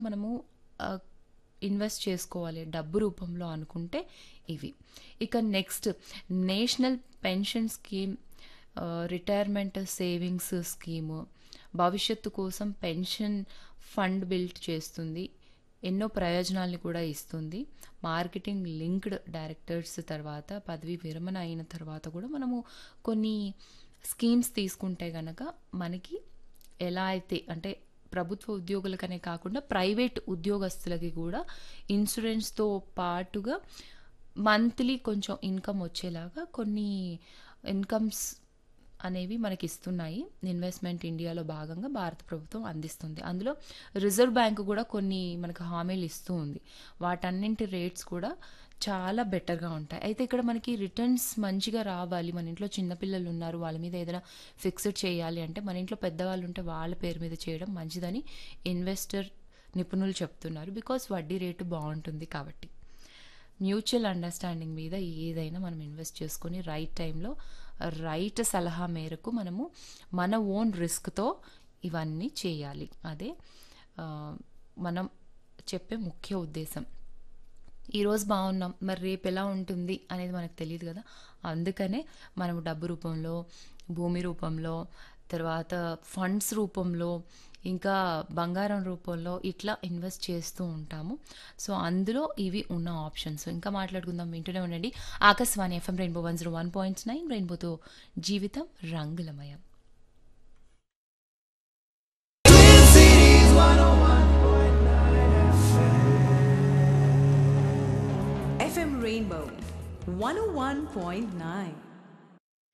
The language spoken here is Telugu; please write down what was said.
మనము ఆహ్, ఇన్వెస్ట్ చేసుకోవాలి డబ్బు రూపంలో అనుకుంటే ఇవి. ఇక next national pension scheme uh, retirement savings scheme భవిష్యత్తు కోసం పెన్షన్ ఫండ్ బిల్డ్ చేస్తుంది. ఎన్నో ప్రయోజనాల్ని కూడా ఇస్తుంది. మార్కెటింగ్ లింక్డ్ డైరెక్టర్స్ తర్వాత పదవీ విరమణ అయిన తర్వాత కూడా మనము కొన్ని స్కీమ్స్ తీసుకుంటే గనక మనకి ఎలా అయితే అంటే ప్రభుత్వ ఉద్యోగులకనే కాకుండా ప్రైవేట్ ఉద్యోగస్తులకి కూడా ఇన్సూరెన్స్‌తో పాటుగా మంత్లీ కొంచెం ఇన్‌కమ్ వచ్చేలాగా కొన్ని ఇన్‌కమ్స్ అనేవి మనకిస్తున్నాయి. ఇన్వెస్ట్‌మెంట్ ఇండియాలో భాగంగా భారత ప్రభుత్వం అందిస్తుంది. అందులో రిజర్వ్ బ్యాంక్ కూడా కొన్ని మనకు హామీలు ఇస్తూ ఉంది. వాటన్నింటి రేట్స్ కూడా చాలా బెటర్‌గా ఉంటాయి. అయితే ఇక్కడ మనకి రిటర్న్స్ మంచిగా రావాలి. మన ఇంట్లో చిన్న పిల్లలున్నారు. వాళ్ళ మీద ఏదైనా ఫిక్స్డ్ చేయాలి అంటే మన ఇంట్లో పెద్దవాళ్ళుంటే వాళ్ళ పేరు మీద చేయడం మంచిదని ఇన్వెస్టర్ నిపుణులు చెప్తున్నారు. బికాజ్ వడ్డీ రేటు బావుంటుంది కాబట్టి. మ్యూచువల్ అండర్‌స్టాండింగ్ మీద ఏదైనా మనం ఇన్వెస్ట్ చేసుకొని రైట్ టైంలో రైట్ సలహా మేరకు మనము మన ఓన్ రిస్క్‌తో ఇవన్నీ చేయాలి. అదే ఆహ్, మనం చెప్పే ముఖ్య ఉద్దేశం. ఈరోజు బావున్నాం. మరి రేపు ఎలా ఉంటుంది అనేది మనకు తెలీదు గదా! అందుకనే మనం డబ్బు రూపంలో, భూమి రూపంలో, తర్వాత ఫండ్స్ రూపంలో, ఇంకా బంగారం రూపంలో ఇట్లా ఇన్వెస్ట్ చేస్తూ ఉంటాము. సో, అందులో ఇవి ఉన్న ఆప్షన్స్. ఇంకా మాట్లాడుకుందాం. వింటూనే ఉండండి. ఆకాశవాణి ఎఫ్ఎం రెయిన్బో 101.9 రెయిన్బోతో జీవితం రంగులమయం. FM Rainbow 101.9